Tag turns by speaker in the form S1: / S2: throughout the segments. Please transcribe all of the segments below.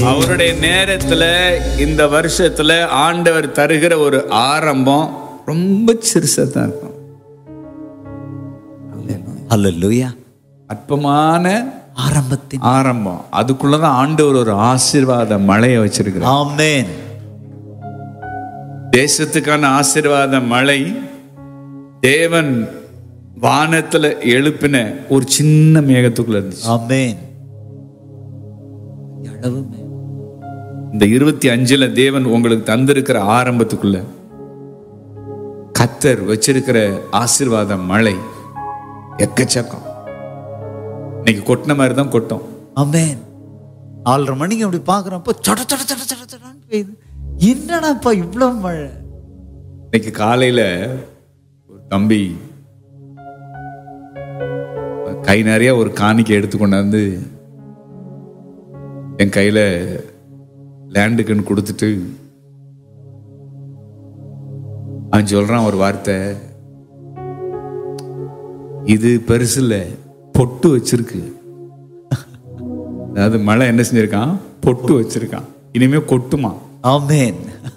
S1: அவருடைய நேரத்துல இந்த வருஷத்துல ஆண்டவர் தருகிற ஒரு ஆரம்பம் ரொம்ப சிறுசா தான் இருக்கும்
S2: அல்லேலூயா
S1: அற்பமான
S2: ஆரம்பத்தின்
S1: ஆரம்பம் அதுக்குள்ளதான் ஆண்டவர் ஒரு ஆசீர்வாத மழையை வச்சிருக்கிறார்
S2: ஆமென்
S1: தேசத்துக்கான ஆசீர்வாத மழை தேவன் வானத்துல எழுப்பின ஒரு சின்ன மேகத்துக்குள்ள இருந்துச்சு
S2: ஆமென் அளவுமே
S1: இந்த இருபத்தி அஞ்சுல தேவன் உங்களுக்கு தந்திருக்கிற ஆரம்பத்துக்குள்ள கத்தர் வச்சிருக்கிற ஆசீர்வாத மழை எக்கச்சக்கம் இன்னைக்கு கொட்டின மாதிரி தான் கொட்டும்
S2: ஆமென் நாலரை மணிக்கு அப்படி பார்க்குறப்போ சட சட சட சட சடன்னு பெய்யுது என்னடாப்பா இவ்வளோ மழை
S1: இன்னைக்கு காலையில ஒரு தம்பி கை நிறைய ஒரு காணிக்கை எடுத்து கொண்டாந்து என் கையில லேண்டுக்குன்னு கொடுத்துட்டு அவன் சொல்றான் ஒரு வார்த்தை இது பெருசு இல்ல பொட்டு வச்சிருக்கு அதாவது மழை என்ன செஞ்சிருக்கான் பொட்டு வச்சிருக்கான் இனிமே கொட்டுமா
S2: ஆமென்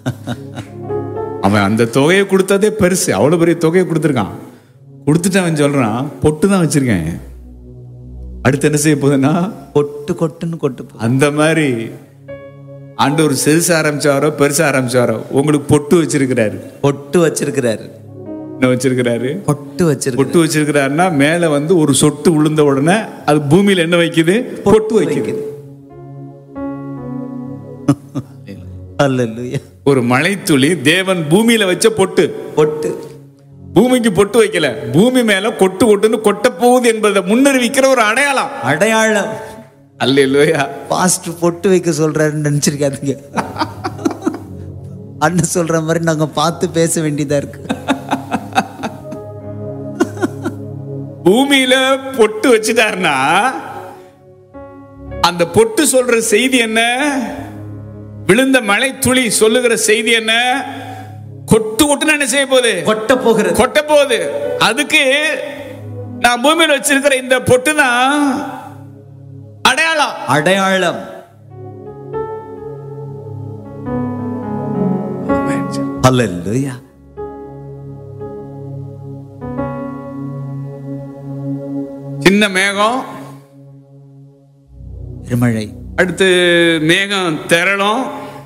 S1: அவன் அந்த தொகையை கொடுத்ததே பெருசு அவ்வளவு பெரிய தொகையை கொடுத்துருக்கான் கொடுத்துட்டு அவன் சொல்றான் பொட்டு தான் வச்சிருக்கேன் அடுத்து என்ன செய்ய போகுதுன்னா
S2: கொட்டு கொட்டுன்னு கொட்டு போ.
S1: அந்த மாதிரி ஆண்டவர் சிறுசு ஆரம்பிச்சாரோ பெருசு ஆரம்பிச்சாரோ உங்களுக்கு பொட்டு வச்சிருக்கிறாரு
S2: பொட்டு வச்சிருக்கிறாரு
S1: என்ன வச்சிருக்கிறாரு
S2: பொட்டு வச்சிருக்கிறாரு
S1: பொட்டு வச்சிருக்கிறாருன்னா மேல வந்து ஒரு சொட்டு விழுந்த உடனே அது பூமியில என்ன வைக்குது பொட்டு வைக்குது
S2: அல்லேலூயா
S1: ஒரு மழைத்துளி தேவன் பூமியில வச்ச பொட்டு
S2: பொட்டு
S1: பூமிக்கு பொட்டு வைக்கல பூமி மேல கொட்டு கொட்டுன்னு கொட்ட போகுது என்பதை முன்னறிவிக்கிற ஒரு அடையாளம்
S2: அடையாளம்
S1: அல்லேலூயா
S2: பாஸ்ட் பொட்டு வைக்க சொல்றாருன்னு நினைச்சிருக்காதீங்க அண்ணன் சொல்ற மாதிரி நாங்க பார்த்து பேச வேண்டியதா இருக்கு
S1: பூமியில பொட்டு வச்சுட்டாருன்னா அந்த பொட்டு சொல்ற செய்தி என்ன விழுந்த மழை துளி சொல்லுகிற செய்தி என்ன கொட்டு கொட்டுன்னு என்ன செய்ய போகுது
S2: கொட்ட போகிறது
S1: கொட்ட போகுது அதுக்கு நான் பூமியில வச்சிருக்கிற இந்த பொட்டு தான் அடையாளம்
S2: அடையாளம் அல்லேலூயா
S1: சின்ன மேகம்
S2: பெருமழை
S1: அடுத்து மேகம் திரளும்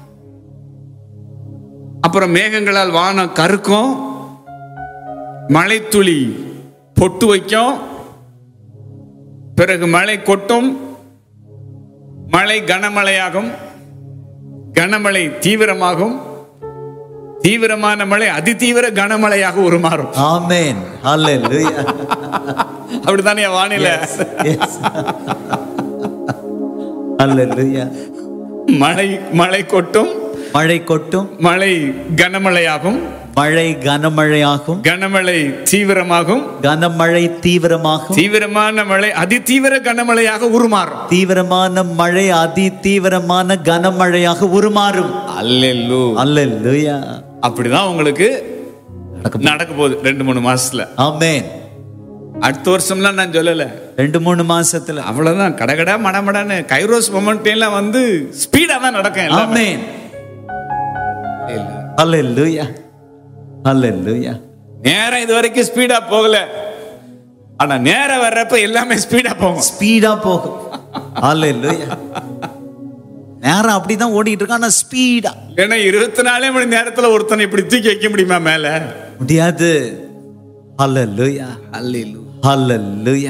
S1: அப்புறம் மேகங்களால் வானம் கருக்கும் மழைத்துளி பொட்டு வைக்கும் பிறகு மழை கொட்டும் மழை கனமழையாகும் கனமழை தீவிரமாகும் தீவிரமான மழை அதிதீவிர கனமழையாக உருமாறும்
S2: ஆமென் அல்லேலூயா
S1: அப்படித்தானே வானிலை
S2: Yes. அல்லேலூயா
S1: மழை மழை கொட்டும்
S2: மழை கொட்டும்
S1: மழை கனமழையாகும்
S2: மழை கனமழையாகும்
S1: கனமழை தீவிரமாகும்
S2: கனமழை தீவிரமாகும்
S1: தீவிரமான மழை அதிதீவிர கனமழையாக உருமாறும்
S2: தீவிரமான மழை அதி தீவிரமான கனமழையாக உருமாறும்
S1: அல்லெல்லு
S2: அல்லேலூயா
S1: அப்படிதான் உங்களுக்கு
S2: நடக்க
S1: நடக்க போகுது ரெண்டு மூணு மாசத்துல
S2: ஆமென்
S1: அடுத்த வருஷம்லாம் நான் சொல்லல
S2: ரெண்டு மூணு மாசத்துல
S1: அவ்வளவுதான் கடகடா மடமடான்னு கைரோஸ் மொமெண்ட்லாம் வந்து ஸ்பீடா தான் நடக்கும் எல்லாமே.
S2: ஆமென் அல்லேலூயா அல்லேலூயா
S1: நேரம் இது வரைக்கும் ஸ்பீடா போகல ஆனா நேரம் வர்றப்ப எல்லாமே ஸ்பீடா போகும்
S2: ஸ்பீடா போகும் அல்லேலூயா நேரம் அப்படிதான் ஓடிட்டு இருக்கு ஆனா ஸ்பீடா
S1: ஏன்னா இருபத்தி நாலே மணி நேரத்துல ஒருத்தனை இப்படி தூக்கி வைக்க முடியுமா மேல
S2: முடியாது அல்லேலூயா
S1: அல்லேலு
S2: அல்லேலூயா